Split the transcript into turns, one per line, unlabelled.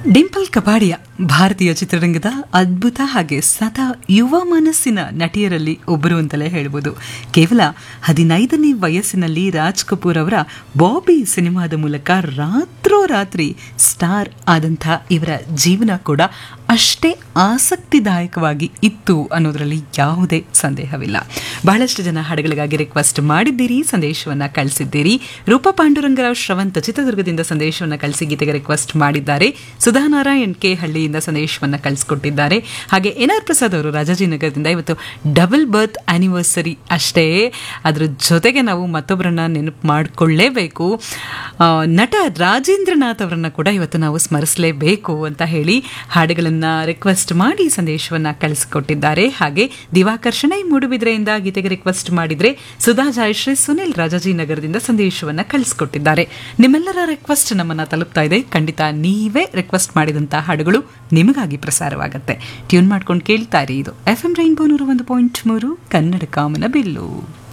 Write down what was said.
ಡಿಂಪಲ್ ಕಪಾಡಿಯಾ ಭಾರತೀಯ ಚಿತ್ರರಂಗದ ಅದ್ಭುತ ಹಾಗೆ ಸದಾ ಯುವ ಮನಸ್ಸಿನ ನಟಿಯರಲ್ಲಿ ಒಬ್ಬರು ಅಂತಲೇ ಹೇಳ್ಬೋದು ಕೇವಲ ಹದಿನೈದನೇ ವಯಸ್ಸಿನಲ್ಲಿ ರಾಜ್ ಕಪೂರ್ ಅವರ ಬಾಬಿ ಸಿನಿಮಾದ ಮೂಲಕ ರಾತ್ರೋರಾತ್ರಿ ಸ್ಟಾರ್ ಆದಂಥ ಇವರ ಜೀವನ ಕೂಡ ಅಷ್ಟೇ ಆಸಕ್ತಿದಾಯಕವಾಗಿ ಇತ್ತು ಅನ್ನೋದರಲ್ಲಿ ಯಾವುದೇ ಸಂದೇಹವಿಲ್ಲ ಬಹಳಷ್ಟು ಜನ ಹಾಡುಗಳಿಗಾಗಿ ರಿಕ್ವೆಸ್ಟ್ ಮಾಡಿದ್ದೀರಿ ಸಂದೇಶವನ್ನ ಕಳಿಸಿದ್ದೀರಿ ರೂಪಾ ಪಾಂಡುರಂಗರಾವ್ ಶ್ರವಂತ ಚಿತ್ರದುರ್ಗದಿಂದ ಸಂದೇಶವನ್ನ ಕಳಿಸಿ ಗೀತೆಗೆ ರಿಕ್ವೆಸ್ಟ್ ಮಾಡಿದ್ದಾರೆ ಸುಧಾನಾರಾಯಣ್ ಕೆ ಹಳ್ಳಿಯಿಂದ ಸಂದೇಶವನ್ನ ಕಳಿಸ್ಕೊಟ್ಟಿದ್ದಾರೆ ಹಾಗೆ ಎನ್ ಆರ್ ಪ್ರಸಾದ್ ಅವರು ರಾಜಾಜಿನಗರದಿಂದ ಇವತ್ತು ಡಬಲ್ ಬರ್ತ್ ಆನಿವರ್ಸರಿ ಅಷ್ಟೇ ಅದ್ರ ಜೊತೆಗೆ ನಾವು ಮತ್ತೊಬ್ಬರನ್ನ ನೆನಪು ಮಾಡಿಕೊಳ್ಳೇಬೇಕು ಆ, ನಟ ರಾಜೇಂದ್ರನಾಥ್ ಅವರನ್ನ ಕೂಡ ಇವತ್ತು ನಾವು ಸ್ಮರಿಸಲೇಬೇಕು ಅಂತ ಹೇಳಿ ಹಾಡುಗಳನ್ನ ರಿಕ್ವೆಸ್ಟ್ ಮಾಡಿ ಸಂದೇಶವನ್ನ ಕಳಿಸಿಕೊಟ್ಟಿದ್ದಾರೆ ಹಾಗೆ ದಿವಾಕರ್ ಶಣೈ ಮೂಡುಬಿದ್ರೆಯಿಂದ ಗೀತೆಗೆ ರಿಕ್ವೆಸ್ಟ್ ಮಾಡಿದ್ರೆ ಸುಧಾ ಜಯಶ್ರೀ ಸುನಿಲ್ ರಾಜಾಜಿನಗರದಿಂದ ಸಂದೇಶವನ್ನ ಕಳಿಸಿಕೊಟ್ಟಿದ್ದಾರೆ ನಿಮ್ಮೆಲ್ಲರ ರಿಕ್ವೆಸ್ಟ್ ನಮ್ಮನ್ನ ತಲುಪ್ತಾ ಇದೆ ಖಂಡಿತ ನೀವೇ ರಿಕ್ವೆಸ್ಟ್ ಮಾಡಿದಂತಹ ಹಾಡುಗಳು ನಿಮಗಾಗಿ ಪ್ರಸಾರವಾಗುತ್ತೆ ಟ್ಯೂನ್ ಮಾಡ್ಕೊಂಡು ಕೇಳ್ತಾ ಇರಿ ಇದು ಎಫ್ ಎಂ ರೈನ್ಬೋ ನೂರ ಒಂದು ಪಾಯಿಂಟ್ ಮೂರು ಕನ್ನಡ ಕಾಮನ ಬಿಲ್ಲು